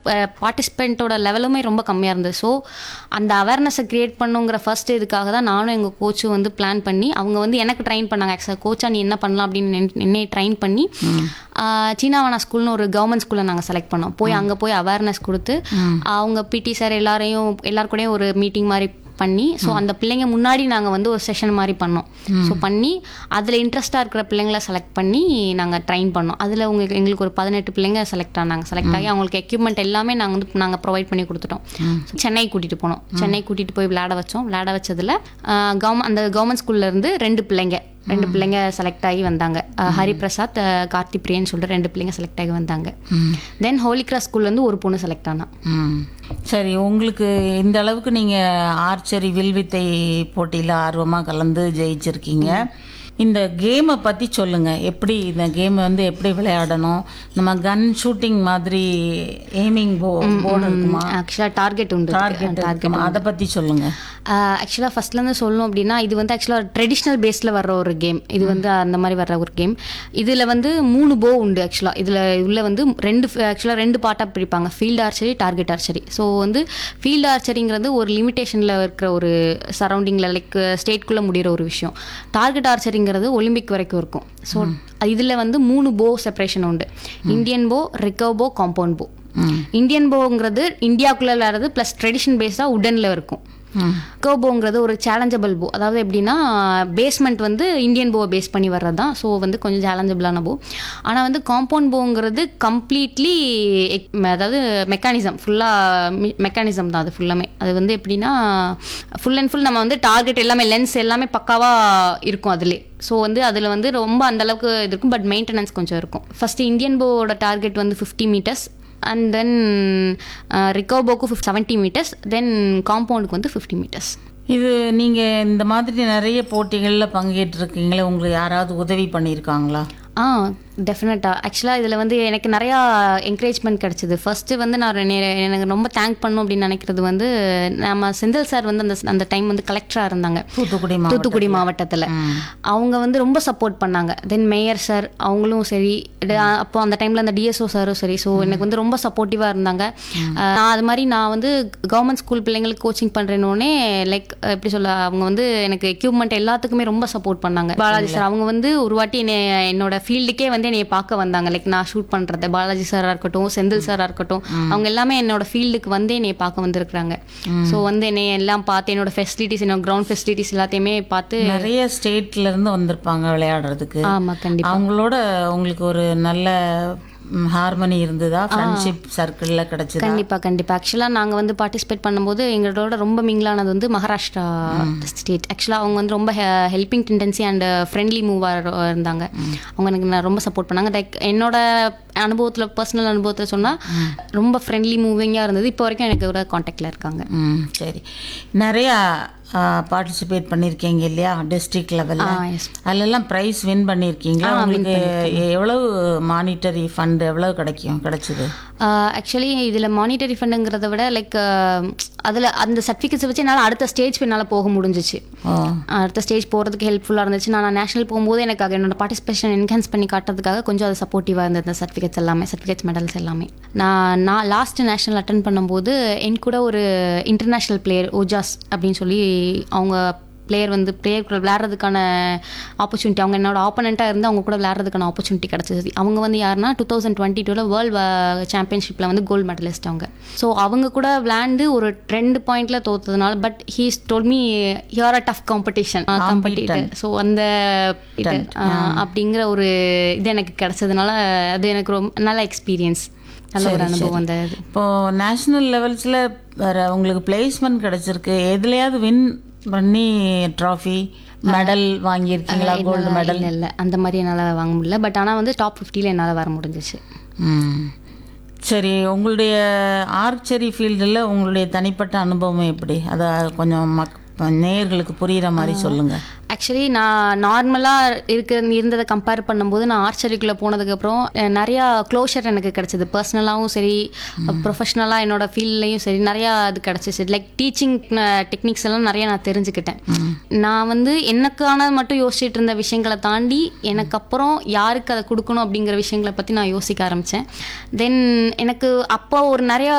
பார்ட்டிசிபெண்ட்டோட லெவலுமே ரொம்ப கம்மியாக இருந்தது ஸோ அந்த அவேர்னஸை க்ரியேட் பண்ணுங்கிற ஃபர்ஸ்ட் இதுக்காக தான் நானும் எங்கள் கோச்சும் வந்து பிளான் பண்ணி அவங்க வந்து எனக்கு ட்ரெயின் பண்ணாங்க ஆக்சுவலாக கோச்சா நீ என்ன பண்ணலாம் அப்படின்னு என்னை ட்ரெயின் பண்ணி ஆஹ் சீனாவானா ஸ்கூல்னு ஒரு கவர்மெண்ட் ஸ்கூலில் நாங்கள் செலக்ட் பண்ணோம் போய் அங்கே போய் அவேர்னஸ் கொடுத்து அவங்க பிடி சார் எல்லாரையும் எல்லார் கூடயும் ஒரு மீட்டிங் மாதிரி பண்ணி ஸோ அந்த பிள்ளைங்க முன்னாடி நாங்கள் வந்து ஒரு செஷன் மாதிரி பண்ணோம் ஸோ பண்ணி அதில் இன்ட்ரெஸ்ட்டாக இருக்கிற பிள்ளைங்கள செலக்ட் பண்ணி நாங்கள் ட்ரெயின் பண்ணோம் அதில் உங்களுக்கு எங்களுக்கு ஒரு பதினெட்டு பிள்ளைங்க செலக்ட் ஆனாங்க செலக்ட் ஆகி அவங்களுக்கு எக்யூப்மெண்ட் எல்லாமே நாங்கள் வந்து நாங்கள் ப்ரொவைட் பண்ணி கொடுத்துட்டோம் சென்னை கூட்டிகிட்டு போனோம் சென்னை கூட்டிகிட்டு போய் விளையாட வச்சோம் விளையாட வச்சதில் கவர்மெண்ட் அந்த கவர்மெண்ட் ஸ்கூல்ல இருந்து ரெண்டு பிள்ளைங்க ரெண்டு பிள்ளைங்க செலக்ட் ஆகி வந்தாங்க அஹ் ஹரிபிரசாத் அஹ் கார்த்தி பிரியன்னு சொல்லிட்டு ரெண்டு பிள்ளைங்க செலக்ட் ஆகி வந்தாங்க தென் ஹோலி கிராஸ் ஸ்கூல்லேருந்து ஒரு பொண்ணு செலக்ட் ஆனா ம் சரி உங்களுக்கு இந்த அளவுக்கு நீங்கள் ஆர்ச்சரி வில்வித்தை போட்டியில் ஆர்வமாக கலந்து ஜெயிச்சிருக்கீங்க இந்த கேமை பற்றி சொல்லுங்கள் எப்படி இந்த கேமை வந்து எப்படி விளையாடணும் நம்ம கன் ஷூட்டிங் மாதிரி எய்மிங் போ போர்டு இருக்குமா ஆக்சுவலாக டார்கெட் உண்டு டார்கெட் இருக்குமா அதை பற்றி சொல்லுங்கள் ஆக்சுவலாக ஃபர்ஸ்ட்லேருந்து சொல்லணும் அப்படின்னா இது வந்து ஆக்சுவலாக ட்ரெடிஷ்னல் பேஸில் வர்ற ஒரு கேம் இது வந்து அந்த மாதிரி வர்ற ஒரு கேம் இதில் வந்து மூணு போ உண்டு ஆக்சுவலாக இதில் உள்ள வந்து ரெண்டு ஆக்சுவலாக ரெண்டு பார்ட்டாக பிரிப்பாங்க field archery target archery so வந்து ஃபீல்டு ஆர்ச்சரிங்கிறது ஒரு லிமிட்டேஷனில் இருக்கிற ஒரு சரௌண்டிங்கில் லைக் ஸ்டேட்குள்ளே முடிகிற ஒரு விஷயம் டார்கெட் ஆர்ச்சரிங்கிறது ஒலிம்பிக் வரைக்கும் இருக்கும் ஸோ இதில் வந்து மூணு போ செப்பரேஷன் உண்டு இந்தியன் போ ரிக்கவ் போ காம்பவுண்ட் போ இந்தியன் போங்கிறது இந்தியாவுக்குள்ளே விளையாடுறது ப்ளஸ் ட்ரெடிஷன் பேஸாக உடனில் இருக்கும் கோபோங்கிறது ஒரு சேலஞ்சபிள் போ அதாவது எப்படின்னா பேஸ்மெண்ட் வந்து இந்தியன் போவை பேஸ் பண்ணி வர்றது தான் ஸோ வந்து கொஞ்சம் சேலஞ்சபிளான போ ஆனால் வந்து காம்பவுண்ட் போங்கிறது கம்ப்ளீட்லி அதாவது மெக்கானிசம் ஃபுல்லாக மெக்கானிசம் தான் அது ஃபுல்லாமே அது வந்து எப்படின்னா ஃபுல் அண்ட் ஃபுல் நம்ம வந்து டார்கெட் எல்லாமே லென்ஸ் எல்லாமே பக்காவாக இருக்கும் அதிலே ஸோ வந்து அதில் வந்து ரொம்ப அந்த அளவுக்கு இது இருக்கும் பட் மெயின்டெனன்ஸ் கொஞ்சம் இருக்கும் ஃபஸ்ட்டு இந்தியன் போவோட டார்கெட் வந்து ஃபிஃப்டி மீட்டர்ஸ் அண்ட் தென் ரிகோபோக்கு ஃபிஃப்ட் செவன்ட்டி மீட்டர்ஸ் தென் காம்பவுண்டுக்கு வந்து ஃபிஃப்டி மீட்டர்ஸ் இது நீங்கள் இந்த மாதிரி நிறைய போட்டிகளில் பங்கேற்றிருக்கீங்களே உங்களுக்கு யாராவது உதவி பண்ணியிருக்காங்களா ஆ டெஃபினட்டாக ஆக்சுவலாக இதில் வந்து எனக்கு நிறையா என்கரேஜ்மெண்ட் கிடச்சிது ஃபஸ்ட்டு வந்து நான் நெ- எனக்கு ரொம்ப தேங்க் பண்ணணும் அப்படின்னு நினைக்கிறது வந்து நம்ம செந்தில் சார் வந்து அந்த அந்த டைம் வந்து கலெக்டராக இருந்தாங்க தூத்துக்குடி மாவட்டம் தூத்துக்குடி மாவட்டத்தில் அவங்க வந்து ரொம்ப சப்போர்ட் பண்ணாங்க தென் மேயர் சார் அவங்களும் சரி இது, அப்போ அந்த டைமில் அந்த டிஎஸ்ஓ சாரும் சரி ஸோ எனக்கு வந்து ரொம்ப சப்போர்ட்டிவாக இருந்தாங்க அஹ், நான் அது மாதிரி நான் வந்து கவர்மெண்ட் ஸ்கூல் பிள்ளைங்களுக்கு கோச்சிங் பண்ணுறேன்னொடனே லைக் எப்படி சொல்ல அவங்க வந்து எனக்கு எக்யூப்மெண்ட் எல்லாத்துக்குமே ரொம்ப சப்போர்ட் பண்ணாங்க பாலாஜி சார் அவங்க வந்து ஒரு வாட்டி என்னை என்னோட ஃபீல்டுக்கே வந்து என்னைய பார்க்க வந்தாங்க லைக் நான் ஷூட் பண்ணுறது பாலாஜி சாராக இருக்கட்டும் செந்தில் சாராக இருக்கட்டும் அவங்க எல்லாமே என்னோட ஃபீல்டுக்கு வந்து என்னைய பார்க்க வந்திருக்கிறாங்க ஸோ வந்து என்னைய எல்லாம் பார்த்து என்னோட ஃபெசிலிட்டிஸ் என்னோட கிரவுண்ட் ஃபெசிலிட்டிஸ் எல்லாத்தையுமே பார்த்து நிறைய ஸ்டேட்ல இருந்து வந்திருப்பாங்க விளையாடுறதுக்கு ஆமா கண்டிப்பா அவங்களோட உங்களுக்கு ஒரு நல்ல ஹார்மனி இருந்ததா ஃப்ரெண்ட்ஷிப் சர்க்கிளில் கிடைச்சதா கண்டிப்பா கண்டிப்பா ஆக்சுவலாக நாங்க வந்து பார்ட்டிசிபேட் பண்ணும்போது எங்களோட ரொம்ப மிங்கிளானது வந்து மகாராஷ்டிரா ஸ்டேட் ஆக்சுவலாக அவங்க வந்து ரொம்ப ஹெல்பிங் டெண்டன்சி அண்ட் ஃப்ரெண்ட்லி மூவாக இருந்தாங்க அவங்க எனக்கு நான் ரொம்ப சப்போர்ட் பண்ணாங்க லைக் என்னோட அனுபவத்தில் பர்சனல் அனுபவத்தில் சொன்னா ரொம்ப ஃப்ரெண்ட்லி மூவிங்காக இருந்தது இப்போ வரைக்கும் எனக்கு ஒரு காண்டாக்டில் இருக்காங்க ம் சரி நிறையா பார்ட்டிசிபேட் பண்ணியிருக்கீங்க இல்லையா டிஸ்ட்ரிக்ட் லெவலில் ஆ எஸ் அதிலெல்லாம் ப்ரைஸ் வின் பண்ணியிருக்கீங்களா உங்களுக்கு எவ்வளவு மானிட்டரி ஃபண்ட் எவ்வளவு கிடைக்கும் கிடைச்சது ஆக்சுவலி இதில் மானிட்டரி ஃபண்டுங்கிறத விட லைக் அதில் அந்த சர்டிஃபிகேட்ஸை வச்சு என்னால் அடுத்த ஸ்டேஜ் என்னால் போக முடிஞ்சிச்சு ஓ அடுத்த ஸ்டேஜ் போகிறதுக்கு ஹெல்ப்ஃபுல்லாக இருந்துச்சு நான் நேஷனல் போகும்போது எனக்கு அது என்னோட பார்ட்டிசிபேஷன் என்ஹான்ஸ் பண்ணி காட்டுறதுக்காக கொஞ்சம் அது சப்போர்ட்டிவாக இருந்தது அந்த சர்டிஃபிகேட்ஸ் எல்லாமே சர்டிஃபிகேட்ஸ் மெடல்ஸ் எல்லாமே நான் நான் லாஸ்ட் நேஷனல் அட்டன் பண்ணும்போது என் கூட ஒரு இன்டர்நேஷ்னல் பிளேயர் ஓஜாஸ் அப்படின்னு சொல்லி அவங்க பிளேயர் வந்து பிளேயர் கூட விளையாடுறதுக்கான ஆப்பர்ச்சுனிட்டி அவங்க என்னோட ஆப்போனண்ட்டாக இருந்து அவங்க கூட விளையாடுறதுக்கான ஆப்பர்ச்சுனிட்டி கிடச்சிது அவங்க வந்து யாருன்னா டூ தௌசண்ட் டுவெண்ட்டி டூவில் வேர்ல்டு சாம்பியன்ஷிப்பில் வந்து கோல்டு மெடலிஸ்ட் அவங்க ஸோ அவங்க கூட விளையாண்டு ஒரு ரெண்டு பாயிண்ட்ல தோத்ததுனால but he's told me here a tough competition competitor so அந்த இது ஆஹ், அப்படிங்கிற ஒரு இது எனக்கு கிடைச்சதுனால அது எனக்கு ரொம்ப நல்ல எக்ஸ்பீரியன்ஸ் நல்ல ஒரு அனுபவம் அந்த இது இப்போ நேஷனல் லெவல்ஸில் வேற உங்களுக்கு பிளேஸ்மெண்ட் கிடைச்சிருக்கு எதுலையாவது வின் பண்ணி ட்ராஃபி மெடல் வாங்கியிருக்கீங்களா கோல்டு மெடல் இல்லை இல்லை அந்த மாதிரி என்னால் வாங்க முடியல பட் ஆனால் வந்து டாப் ஃபிஃப்டியில் என்னால் வர முடிஞ்சிச்சு ம் சரி உங்களுடைய ஆர்ச்சரி ஃபீல்டில் உங்களுடைய தனிப்பட்ட அனுபவம் எப்படி அதை கொஞ்சம் மக் நேயர்களுக்கு புரிகிற மாதிரி சொல்லுங்கள் ஆக்சுவலி நான் நார்மலாக இருக்க இருந்ததை கம்பேர் பண்ணும்போது நான் ஆர்ச்சரிக்குள்ளே போனதுக்கப்புறம் அஹ், நிறையா க்ளோஷர் எனக்கு கிடச்சிது பர்சனலாகவும் சரி ப்ரொஃபஷ்னலாக என்னோட ஃபீல்ட்லேயும் சரி நிறையா இது கிடச்சிச்சு லைக் டீச்சிங் டெக்னிக்ஸ் எல்லாம் நிறைய நான் தெரிஞ்சுக்கிட்டேன் நான் வந்து எனக்கான மட்டும் யோசிச்சுட்டு இருந்த விஷயங்களை தாண்டி எனக்கு அப்புறம் யாருக்கு அதை கொடுக்கணும் அப்படிங்கிற விஷயங்களை பற்றி நான் யோசிக்க ஆரம்பித்தேன் தென் எனக்கு அப்போ ஒரு நிறையா